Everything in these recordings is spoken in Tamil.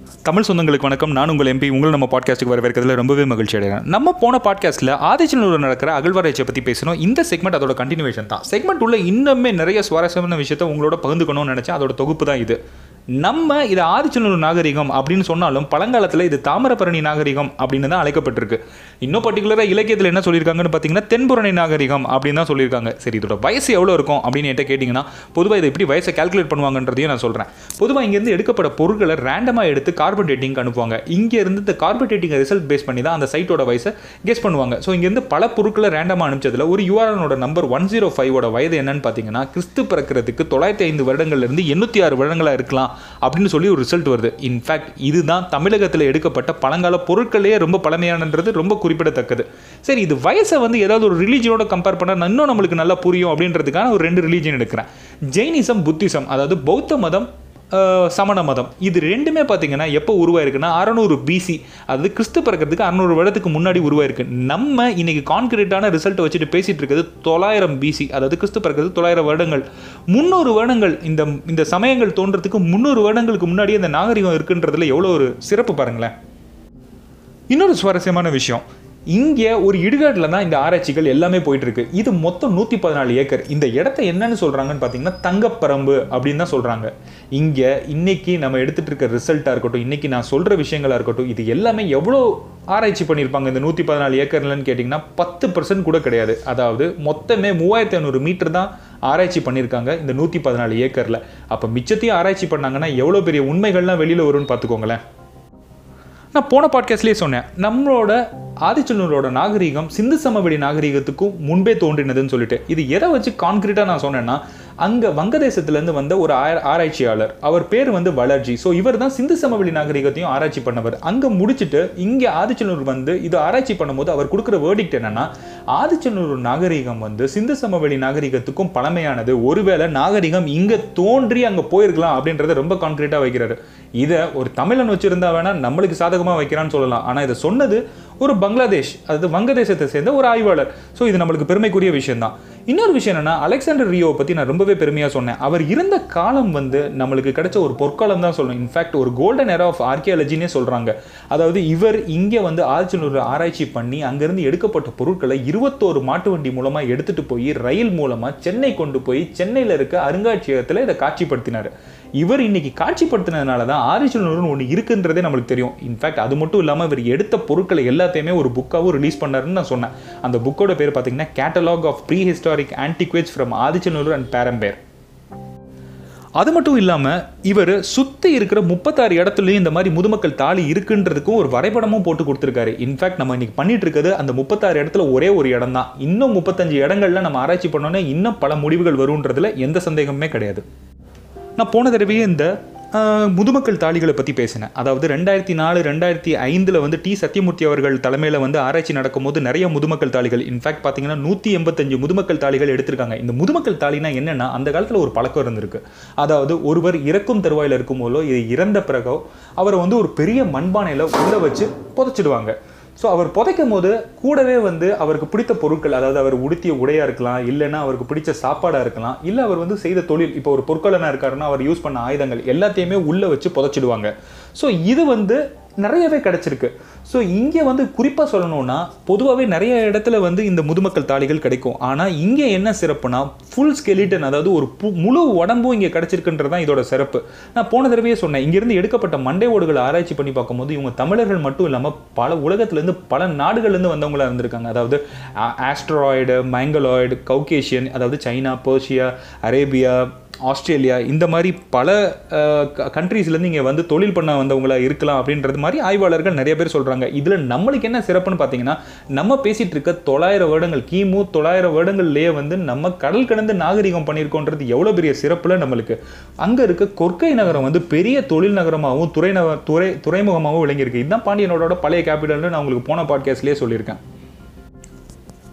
தமிழ் சொந்தங்களுக்கு வணக்கம் நான் உங்கள் எம்பி உங்களை நம்ம பாட்காஸ்ட்டுக்கு வரவேற்கிறதுல ரொம்பவே மகிழ்ச்சி அடைகிறேன் நம்ம போன பாட்காஸ்ட்டில் ஆதிச்சனூரில் நடக்கிற அகழ்வாராய்ச்சியை பற்றி பேசணும் இந்த செக்மெண்ட் அதோட கண்டினியூஷன் தான் செக்மெண்ட் உள்ள இன்னுமே நிறைய சுவாரஸ்யமான விஷயத்தை உங்களோட பகிர்ந்துக்கணும்னு நினச்சேன் அதோட தொகுப்பு தான் இது நம்ம இது ஆதிச்சனூர் நாகரிகம் அப்படின்னு சொன்னாலும் பழங்காலத்தில் இது தாமிரபரணி நாகரிகம் அப்படின்னு தான் அழைக்கப்பட்டிருக்கு இன்னும் பர்டிகுலராக இலக்கியத்தில் என்ன சொல்லியிருக்காங்கன்னு பார்த்தீங்கன்னா தென்புரணி நாகரிகம் அப்படின்னு தான் சொல்லியிருக்காங்க சரி இதோட வயசு எவ்வளோ இருக்கும் அப்படின்னு என்கிட்ட கேட்டிங்கன்னா பொதுவாக இதை எப்படி வயசை கால்குலேட் பண்ணுவாங்கன்றதையும் நான் சொல்கிறேன் பொதுவாக இங்கேருந்து எடுக்கப்பட்ட பொருட்களை ரேண்டமாக எடுத்து கார்பன் டேட்டிங் அனுப்புவாங்க இங்கேருந்து இந்த கார்பன் டேட்டிங் ரிசல்ட் பேஸ் பண்ணி தான் அந்த சைட்டோட வயசை கெஸ் பண்ணுவாங்க ஸோ இங்கேருந்து பல பொருட்களை ரேண்டமாக அனுப்பிச்சதில் ஒரு யூஆர்எனோட நம்பர் ஒன் ஜீரோ ஃபைவோட வயது என்னன்னு பார்த்தீங்கன்னா கிறிஸ்து பிறக்கிறதுக்கு தொள்ளாயிரத்தி ஐந்து வருடங்கள்லேருந்து எண்ணூற்றி ஆறு வருடங்களாக இருக்கலாம் அப்படின்னு சொல்லி ஒரு ரிசல்ட் வருது இன்ஃபேக்ட் இதுதான் தமிழகத்தில் எடுக்கப்பட்ட பழங்கால பொருட்களே ரொம்ப பழமையானன்றது ரொம்ப குறிப்பிடத்தக்கது சரி இது வயசை வந்து ஏதாவது ஒரு ரிலீஜியனோட கம்பேர் பண்ணால் இன்னும் நம்மளுக்கு நல்லா புரியும் அப்படின்றதுக்கான ஒரு ரெண்டு ரிலீஜன் எடுக்கிறேன் ஜெயினிசம் புத்திசம் அதாவது பௌத்த மதம் அஹ், சமண மதம் இது ரெண்டுமே பார்த்தீங்கன்னா எப்போ உருவாயிருக்குன்னா அறநூறு பிசி அதாவது கிறிஸ்து பிறக்கிறதுக்கு அறநூறு வருடத்துக்கு முன்னாடி உருவாயிருக்கு நம்ம இன்னைக்கு கான்கிரீட்டான ரிசல்ட்டை வச்சுட்டு பேசிட்டு இருக்கிறது தொள்ளாயிரம் பிசி அதாவது கிறிஸ்து பிறக்கிறது தொள்ளாயிரம் வருடங்கள் முந்நூறு வருடங்கள் இந்த இந்த சமயங்கள் தோன்றதுக்கு முந்நூறு வருடங்களுக்கு முன்னாடியே இந்த நாகரிகம் இருக்குன்றதுல எவ்வளோ ஒரு சிறப்பு பாருங்களேன் இன்னொரு சுவாரஸ்யமான விஷயம் இங்கே ஒரு இடுகாட்டில் தான் இந்த ஆராய்ச்சிகள் எல்லாமே போயிட்டு இருக்கு இது மொத்தம் நூற்றி பதினாலு ஏக்கர் இந்த இடத்த என்னன்னு சொல்கிறாங்கன்னு பார்த்தீங்கன்னா தங்கப்பரம்பு அப்படின்னு தான் சொல்கிறாங்க இங்கே இன்னைக்கு நம்ம எடுத்துட்டு இருக்க ரிசல்ட்டாக இருக்கட்டும் இன்னைக்கு நான் சொல்கிற விஷயங்களாக இருக்கட்டும் இது எல்லாமே எவ்வளோ ஆராய்ச்சி பண்ணியிருப்பாங்க இந்த நூற்றி பதினாலு ஏக்கர்லன்னு கேட்டிங்கன்னா பத்து பர்சன்ட் கூட கிடையாது அதாவது மொத்தமே மூவாயிரத்தி ஐநூறு மீட்டர் தான் ஆராய்ச்சி பண்ணியிருக்காங்க இந்த நூற்றி பதினாலு ஏக்கரில் அப்போ மிச்சத்தையும் ஆராய்ச்சி பண்ணாங்கன்னா எவ்வளோ பெரிய உண்மைகள்லாம் வெளியில் வரும்னு பார்த்துக்கோங்களேன் நான் போன பாட்காஸ்ட்லேயே சொன்னேன் நம்மளோட ஆதிச்சநூரோட நாகரிகம் சிந்து சமவெளி நாகரிகத்துக்கும் முன்பே தோன்றினதுன்னு சொல்லிட்டு இது எதை வச்சு கான்கிரீட்டாக நான் சொன்னேன்னா அங்கே வங்கதேசத்துலேருந்து வந்த ஒரு ஆர- ஆராய்ச்சியாளர் அவர் பேர் வந்து வளர்ஜி ஸோ இவர் தான் சிந்து சமவெளி நாகரிகத்தையும் ஆராய்ச்சி பண்ணவர் அங்கே முடிச்சுட்டு இங்கே ஆதிச்சநூர் வந்து இது ஆராய்ச்சி பண்ணும்போது அவர் கொடுக்குற வேர்டிக்ட் என்னன்னா ஆதிச்சநூர் நாகரிகம் வந்து சிந்து சமவெளி நாகரிகத்துக்கும் பழமையானது ஒருவேளை நாகரிகம் இங்கே தோன்றி அங்கே போயிருக்கலாம் அப்படின்றத ரொம்ப கான்கிரீட்டாக வைக்கிறாரு இதை ஒரு தமிழன் வச்சிருந்தா வேணா நம்மளுக்கு சாதகமாக வைக்கிறான்னு சொல்லலாம் ஆனால் இதை சொன்னது ஒரு பங்களாதேஷ் அதாவது வங்கதேசத்தை சேர்ந்த ஒரு ஆய்வாளர் ஸோ இது நம்மளுக்கு பெருமைக்குரிய விஷயம் தான் இன்னொரு விஷயம் என்னன்னா அலெக்சாண்டர் ரியோவை பற்றி நான் ரொம்பவே பெருமையாக சொன்னேன் அவர் இருந்த காலம் வந்து நம்மளுக்கு கிடைச்ச ஒரு பொற்காலம் தான் சொல்லணும் இன்ஃபேக்ட் ஒரு கோல்டன் எரா ஆஃப் ஆர்கியாலஜினே சொல்கிறாங்க அதாவது இவர் இங்கே வந்து ஆழ்ச்சனூர் ஆராய்ச்சி பண்ணி அங்கேருந்து எடுக்கப்பட்ட பொருட்களை இருபத்தோரு மாட்டு வண்டி மூலமாக எடுத்துகிட்டு போய் ரயில் மூலமாக சென்னை கொண்டு போய் சென்னையில் இருக்க அருங்காட்சியகத்தில் இதை காட்சிப்படுத்தினார் இவர் இன்னைக்கு காட்சிப்படுத்தினதுனால தான் ஆரிஜினல்னு ஒன்று இருக்குன்றதே நம்மளுக்கு தெரியும் இன்ஃபேக்ட் அது மட்டும் இல்லாமல் இவர் எடுத்த பொருட்களை எல்லாத்தையுமே ஒரு புக்காகவும் ரிலீஸ் பண்ணாருன்னு நான் சொன்னேன் அந்த புக்கோட பேர் பார்த்தீங்கன்னா catalogue of prehistoric antiquities from Adichanur and Perambair அது மட்டும் இல்லாமல் இவர் சுற்றி இருக்கிற முப்பத்தாறு இடத்துலையும் இந்த மாதிரி முதுமக்கள் தாலி இருக்குன்றதுக்கும் ஒரு வரைபடமும் போட்டு கொடுத்துருக்காரு இன்ஃபேக்ட் நம்ம இன்னைக்கு பண்ணிட்டு இருக்கிறது அந்த முப்பத்தாறு இடத்துல ஒரே ஒரு இடம் தான் இன்னும் முப்பத்தஞ்சு இடங்கள்ல நம்ம ஆராய்ச்சி பண்ணோன்னே இன்னும் பல முடிவுகள் வருன்றதுல எந்த சந்தேகமுமே கிடையாது நான் போன தடவையே இந்த ஆஹ், முதுமக்கள் தாளிகளை பற்றி பேசினேன் அதாவது ரெண்டாயிரத்தி நாலு ரெண்டாயிரத்தி ஐந்தில் வந்து டி சத்யமூர்த்தி அவர்கள் தலைமையில் வந்து ஆராய்ச்சி நடக்கும்போது நிறைய முதுமக்கள் தாளிகள் இன்ஃபேக்ட் பார்த்தீங்கன்னா நூற்றி எண்பத்தஞ்சு முதுமக்கள் தாளிகள் எடுத்திருக்காங்க இந்த முதுமக்கள் தாளினா என்னென்னா அந்த காலத்தில் ஒரு பழக்கம் இருந்திருக்கு அதாவது ஒருவர் இறக்கும் தருவாயில் இருக்கும்போதோ இது இறந்த பிறகோ அவரை வந்து ஒரு பெரிய மண்பானையில் உள்ளே வச்சு புதைச்சிடுவாங்க ஸோ அவர் புதைக்கும் போது கூடவே வந்து அவருக்கு பிடித்த பொருட்கள் அதாவது அவர் உடுத்திய உடையா இருக்கலாம் இல்லைன்னா அவருக்கு பிடிச்ச சாப்பாடாக இருக்கலாம் இல்லை அவர் வந்து செய்த தொழில் இப்போ ஒரு பொற்கொலனா இருக்காருன்னா அவர் யூஸ் பண்ண ஆயுதங்கள் எல்லாத்தையுமே உள்ளே வச்சு புதைச்சிடுவாங்க ஸோ இது வந்து நிறையவே கிடைச்சிருக்கு ஸோ இங்கே வந்து குறிப்பாக சொல்லணும்னா பொதுவாகவே நிறைய இடத்துல வந்து இந்த முதுமக்கள் தாளிகள் கிடைக்கும் ஆனால் இங்கே என்ன சிறப்புனா ஃபுல் ஸ்கெலிட்டன் அதாவது ஒரு பு- முழு உடம்பும் இங்கே கிடைச்சிருக்குன்றது தான் இதோட சிறப்பு நான் போன தடவையே சொன்னேன் இங்கேருந்து எடுக்கப்பட்ட மண்டை ஓடுகளை ஆராய்ச்சி பண்ணி பார்க்கும்போது இவங்க தமிழர்கள் மட்டும் இல்லாமல் பல உலகத்துலேருந்து பல நாடுகள்லேருந்து வந்தவங்களா இருந்திருக்காங்க அதாவது ஆஸ்ட்ராய்டு மைங்கலாய்டு கவுகேஷியன் அதாவது சைனா பர்ஷியா அரேபியா ஆஸ்திரேலியா இந்த மாதிரி பல கண்ட்ரீஸ்லேருந்து இங்கே வந்து தொழில் பண்ண வந்தவங்களா இருக்கலாம் அப்படின்றது மாதிரி ஆய்வாளர்கள் நிறைய பேர் சொல்கிறாங்க இதில் நம்மளுக்கு என்ன சிறப்புன்னு பார்த்தீங்கன்னா நம்ம பேசிகிட்டு இருக்க தொள்ளாயிரம் வருடங்கள் கிமு தொள்ளாயிரம் வருடங்கள்லேயே வந்து நம்ம கடல் கடந்து நாகரிகம் பண்ணியிருக்கோன்றது எவ்வளோ பெரிய சிறப்பில் நம்மளுக்கு அங்கே இருக்க கொற்கை நகரம் வந்து பெரிய தொழில் நகரமாகவும் துறை நக துறை துறைமுகமாகவும் விளங்கியிருக்கு இதுதான் பாண்டியனோட பழைய கேபிட்டல்னு நான் உங்களுக்கு போன பாட்காஸ்ட்லேயே சொல்லியிருக்கேன்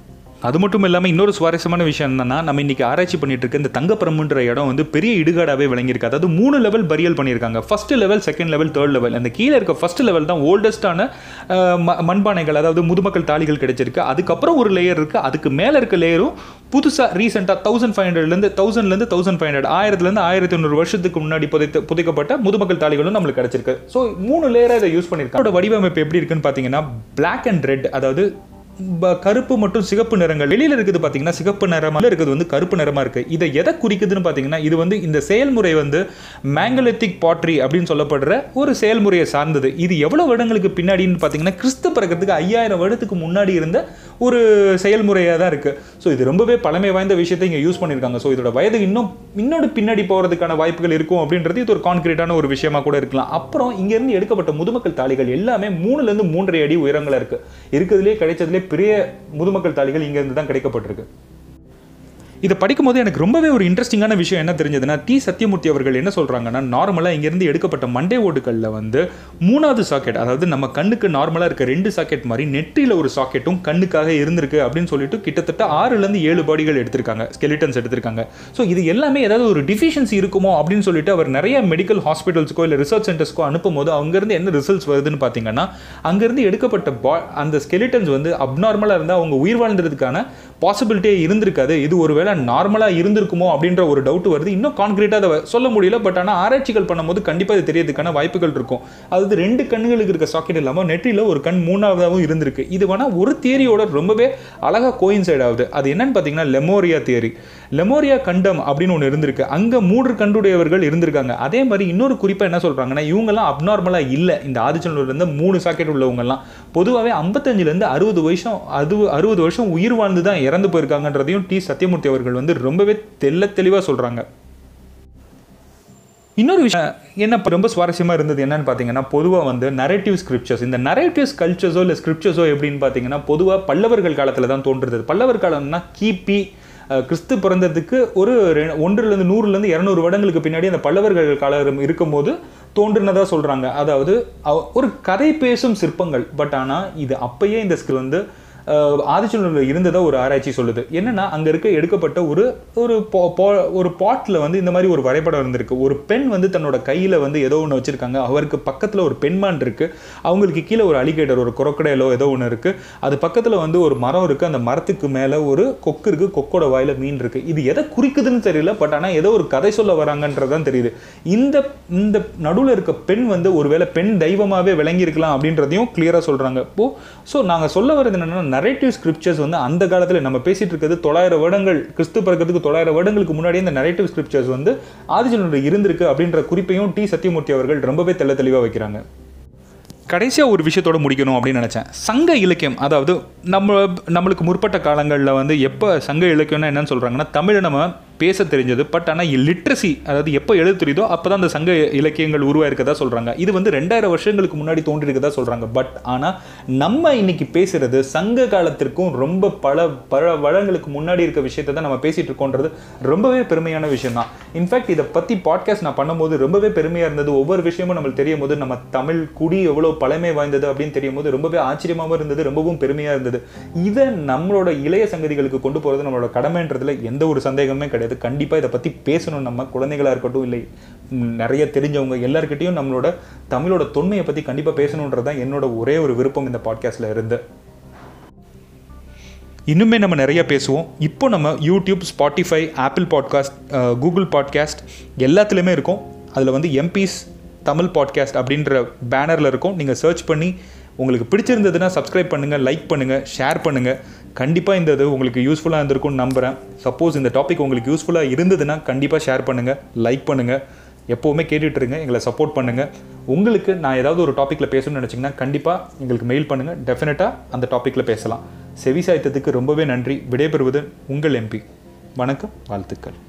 அது மட்டும் இல்லாமல் இன்னொரு சுவாரஸ்யமான விஷயம் என்னன்னா நம்ம இன்னைக்கு ஆராய்ச்சி பண்ணிட்டு இருக்க இந்த தங்கப்பரம்புன்ற இடம் வந்து பெரிய இடுகாடாகவே விளங்கியிருக்கு அதாவது மூணு லெவல் பரியல் பண்ணியிருக்காங்க first level second level third level அந்த கீழே இருக்க ஃபர்ஸ்ட் லெவல் தான் ஓல்டஸ்டான மண்பானைகள் அதாவது முதுமக்கள் தாலிகள் கிடைச்சிருக்கு அதுக்கப்புறம் ஒரு லேயர் இருக்குது அதுக்கு மேலே இருக்க லேயரும் புதுசாக ரீசெண்டாக தௌசண்ட் ஃபைவ் ஹண்ட்ரட்லேருந்து தௌசண்ட்லேருந்து தௌசண்ட் ஃபைவ் ஹண்ட்ரட் ஆயிரத்துலேருந்து ஆயிரத்தி ஐநூறு வருஷத்துக்கு முன்னாடி புதைத்து புதைக்கப்பட்ட முதுமக்கள் தாலிகளும் நம்மளுக்கு கிடைச்சிருக்கு ஸோ மூணு லேயராக இதை யூஸ் பண்ணியிருக்காங்க அதோட வடிவமைப்பு எப்படி இருக்குன்னு பார்த்தீங்கன்னா பிளாக் அண்ட் ரெட் அதாவது ப- கருப்பு மற்றும் சிகப்பு நிறங்கள் வெளியில இருக்குது பார்த்தீங்கன்னா சிகப்பு நிறமா இருக்குது வந்து கருப்பு நிறமா இருக்கு இதை எதை குறிக்குதுன்னு பார்த்தீங்கன்னா இது வந்து இந்த செயல்முறை வந்து மேங்கலித்திக் பாட்ரி அப்படின்னு சொல்லப்படுற ஒரு செயல்முறையை சார்ந்தது இது எவ்வளவு வருடங்களுக்கு பின்னாடின்னு பார்த்தீங்கன்னா கிறிஸ்து பிறக்கிறதுக்கு ஐயாயிரம் வருடத்துக்கு முன்னாடி இருந்த ஒரு செயல்முறையாக தான் இருக்கு ஸோ இது ரொம்பவே பழமை வாய்ந்த விஷயத்தை இங்கே யூஸ் பண்ணியிருக்காங்க ஸோ இதோட வயது இன்னும் இன்னொரு பின்னாடி போகிறதுக்கான வாய்ப்புகள் இருக்கும் அப்படின்றது இது ஒரு கான்கிரீட்டான ஒரு விஷயமா கூட இருக்கலாம் அப்புறம் இங்கேருந்து எடுக்கப்பட்ட முதுமக்கள் தாலிகள் எல்லாமே மூணுலேருந்து மூன்றரை அடி உயரங்களா இருக்கு இருக்கிறதுலே கிடைச்சதுலே பெரிய முதுமக்கள் தாலிகள் இங்கேருந்து தான் கிடைக்கப்பட்டிருக்கு இதை படிக்கும்போது எனக்கு ரொம்பவே ஒரு இன்ட்ரெஸ்டிங்கான விஷயம் என்ன தெரிஞ்சதுன்னா டி சத்யமூர்த்தி அவர்கள் என்ன சொல்கிறாங்கன்னா நார்மலாக இங்கேருந்து எடுக்கப்பட்ட மண்டே ஓடுகளில் வந்து மூணாவது சாக்கெட் அதாவது நம்ம கண்ணுக்கு நார்மலாக இருக்க ரெண்டு சாக்கெட் மாதிரி நெற்றியில் ஒரு சாக்கெட்டும் கண்ணுக்காக இருந்திருக்கு அப்படின்னு சொல்லிட்டு கிட்டத்தட்ட ஆறுலேருந்து ஏழு பாடிகள் எடுத்திருக்காங்க ஸ்கெலிட்டன்ஸ் எடுத்திருக்காங்க ஸோ இது எல்லாமே ஏதாவது ஒரு டிஃபிஷியன்சி இருக்குமோ அப்படின்னு சொல்லிட்டு அவர் நிறைய மெடிக்கல் ஹாஸ்பிட்டல்ஸ்க்கோ இல்லை ரிசர்ச் சென்டர்ஸ்க்கோ அனுப்பும்போது அங்கேருந்து என்ன ரிசல்ட்ஸ் வருதுன்னு பார்த்தீங்கன்னா அங்கேருந்து எடுக்கப்பட்ட பா அந்த ஸ்கெலிட்டன்ஸ் வந்து அப்நார்மலாக இருந்தால் அவங்க உயிர் வாழ்ந்ததுக்கான பாசிபிலிட்டியே இருந்திருக்காது இது ஒருவேளை நார்மலாக இருந்திருக்குமோ அப்படின்ற ஒரு டவுட் வருது இன்னும் கான்கிரீட்டாக அதை சொல்ல முடியல பட் ஆனால் ஆராய்ச்சிகள் பண்ணும்போது கண்டிப்பாக இது தெரியறதுக்கான வாய்ப்புகள் இருக்கும் அதாவது ரெண்டு கண்ணுகளுக்கு இருக்க சாக்கெட் இல்லாமல் நெற்றியில் ஒரு கண் மூணாவதாகவும் இருந்திருக்கு இது வேணால் ஒரு தியரியோட ரொம்பவே அழகாக கோயின்சைட் ஆகுது அது என்னன்னு பார்த்தீங்கன்னா லெமோரியா தியரி லெமோரியா கண்டம் அப்படின்னு ஒன்று இருந்திருக்கு அங்கே மூன்று கண்டுடையவர்கள் இருந்திருக்காங்க அதே மாதிரி இன்னொரு குறிப்பாக என்ன சொல்கிறாங்கன்னா இவங்கெல்லாம் அப்நார்மலாக இல்லை இந்த ஆதிச்சநல்லூர்ல இருந்த மூணு சாக்கெட் உள்ளவங்கெல்லாம் பொதுவாகவே ஐம்பத்தஞ்சிலேருந்து அறுபது வருஷம் அது அறுபது வருஷம் உயிர் வாழ்ந்து தான் இறந்து போயிருக்காங்கன்றதையும் டி சத்யமூர்த்தி அவர்கள் வந்து ரொம்பவே தெள்ள தெளிவாக சொல்கிறாங்க இன்னொரு விஷயம் என்ன இப்ப ரொம்ப சுவாரஸ்யமாக இருந்தது என்னன்னு பார்த்தீங்கன்னா பொதுவாக வந்து நரேட்டிவ் ஸ்கிரிப்சர்ஸ் இந்த நரேட்டிவ்ஸ் கல்ச்சர்ஸோ இல்லை ஸ்கிரிப்சர்ஸோ எப்படின்னு பார்த்தீங்கன்னா பொதுவாக பல்லவர்கள் காலத்தில் தான் தோன்றுறது பல்லவர் காலம்னா கிபி அஹ், கிறிஸ்து பிறந்ததுக்கு ஒரு ரெ- ஒன்றுலேருந்து நூறுலேருந்து இரநூறு வருடங்களுக்கு பின்னாடி அந்த பல்லவர்கள் காலம் இருக்கும்போது தோன்றுனதா சொல்கிறாங்க அதாவது அவ- ஒரு கதை பேசும் சிற்பங்கள் பட் ஆனால் இது அப்பயே இந்த ஸ்கில் வந்து ஆதிச்சநல்லூரில் இருந்ததா ஒரு ஆராய்ச்சி சொல்லுது என்னன்னா அங்கே இருக்க எடுக்கப்பட்ட ஒரு ஒரு பா- பா- ஒரு பாட்டில் வந்து இந்த மாதிரி ஒரு வரைபடம் இருந்திருக்கு ஒரு பெண் வந்து தன்னோட கையில் வந்து ஏதோ ஒன்று வச்சிருக்காங்க அவருக்கு பக்கத்தில் ஒரு பெண்மான் இருக்கு அவங்களுக்கு கீழே ஒரு அலிகேட்டர் ஒரு குரக்கடையிலோ ஏதோ ஒன்று இருக்கு அது பக்கத்தில் வந்து ஒரு மரம் இருக்கு அந்த மரத்துக்கு மேலே ஒரு கொக்கு இருக்கு கொக்கோட வாயில மீன் இருக்கு இது எதை குறிக்குதுன்னு தெரியல பட் ஆனால் ஏதோ ஒரு கதை சொல்ல வராங்கன்றதுதான் தெரியுது இந்த இந்த நடுவில் இருக்க பெண் வந்து ஒருவேளை பெண் தெய்வமாகவே விளங்கி இருக்கலாம் அப்படின்றதையும் கிளியராக சொல்றாங்க இப்போ ஸோ நாங்கள் சொல்ல வர்றது என்னன்னா நரேட்டிவ் ஸ்கிரிப்சர்ஸ் வந்து அந்த காலத்தில் நம்ம பேசிட்டு இருக்கிறது தொள்ளாயிரம் வருடங்கள் கிறிஸ்து பிறக்கிறதுக்கு தொள்ளாயிரம் வருடங்களுக்கு முன்னாடியே இந்த நரேட்டிவ் ஸ்கிரிப்சர்ஸ் வந்து ஆதிஜனோட இருந்திருக்கு அப்படின்ற குறிப்பையும் டி சத்யமூர்த்தி அவர்கள் ரொம்பவே தெள்ள தெளிவாக வைக்கிறாங்க கடைசியாக ஒரு விஷயத்தோட முடிக்கணும் அப்படின்னு நினச்சேன் சங்க இலக்கியம் அதாவது நம்ம நம்மளுக்கு முற்பட்ட காலங்களில் வந்து எப்போ சங்க இலக்கியம்னா என்னன்னு சொல்கிறாங்கன்னா தமிழை நம்ம பேச தெரிஞ்சது பட் ஆனால் லிட்ரஸி அதாவது எப்போ எழுத தெரியுதோ அப்போ தான் அந்த சங்க இலக்கியங்கள் உருவாயிருக்கதா சொல்கிறாங்க இது வந்து ரெண்டாயிரம் வருஷங்களுக்கு முன்னாடி தோன்றியிருக்கதா சொல்கிறாங்க பட் ஆனால் நம்ம இன்னைக்கு பேசுறது சங்க காலத்திற்கும் ரொம்ப பல பல வளங்களுக்கு முன்னாடி இருக்க விஷயத்தை தான் நம்ம பேசிட்டு இருக்கோன்றது ரொம்பவே பெருமையான விஷயம் தான் இன்ஃபேக்ட் இதை பற்றி பாட்காஸ்ட் நான் பண்ணும்போது ரொம்பவே பெருமையாக இருந்தது ஒவ்வொரு விஷயமும் நம்மளுக்கு தெரியும் போது நம்ம தமிழ் குடி எவ்வளோ பழமை வாய்ந்தது அப்படின்னு தெரியும் போது ரொம்பவே ஆச்சரியமாகவும் இருந்தது ரொம்பவும் பெருமையாக இருந்தது இதை நம்மளோட இளைய சங்கதிகளுக்கு கொண்டு போகிறது நம்மளோட கடமைன்றதுல எந்த ஒரு சந்தேகமே கிடையாது கண்டிப்பாக இதை பற்றி பேசணும் நம்ம குழந்தைகளா இருக்கட்டும் இல்லை ம், நிறைய தெரிஞ்சவங்க எல்லாருக்கிட்டையும் நம்மளோட தமிழோட தொன்மையை பற்றி கண்டிப்பாக பேசணுன்றது தான் என்னோட ஒரே ஒரு விருப்பம் இந்த பாட்காஸ்ட்டில் இருந்து இன்னுமே நம்ம நிறைய பேசுவோம் இப்போ நம்ம YouTube Spotify Apple podcast Google podcast எல்லாத்துலேயுமே இருக்கும் அதில் வந்து எம்பிஸ் தமிழ் பாட்காஸ்ட் அப்படின்ற பேனரில் இருக்கும் நீங்கள் சர்ச் பண்ணி உங்களுக்கு பிடிச்சிருந்ததுன்னா சப்ஸ்கிரைப் பண்ணுங்கள் லைக் பண்ணுங்கள் ஷேர் பண்ணுங்கள் கண்டிப்பாக இந்த இது உங்களுக்கு யூஸ்ஃபுல்லாக இருந்திருக்கும்னு நம்புகிறேன் சப்போஸ் இந்த டாபிக் உங்களுக்கு யூஸ்ஃபுல்லாக இருந்ததுன்னா கண்டிப்பாக ஷேர் பண்ணுங்கள் லைக் பண்ணுங்கள் எப்போவுமே கேட்டுட்டு இருங்க எங்களை சப்போர்ட் பண்ணுங்கள் உங்களுக்கு நான் ஏதாவது ஒரு டாப்பிக்கில் பேசணும்னு நினச்சிங்கன்னா கண்டிப்பாக எங்களுக்கு மெயில் பண்ணுங்கள் டெஃபினட்டாக அந்த டாப்பிக்கில் பேசலாம் செவி சாய்த்ததுக்கு ரொம்பவே நன்றி விடைபெறுவது உங்கள் எம்பி வணக்கம் வாழ்த்துக்கள்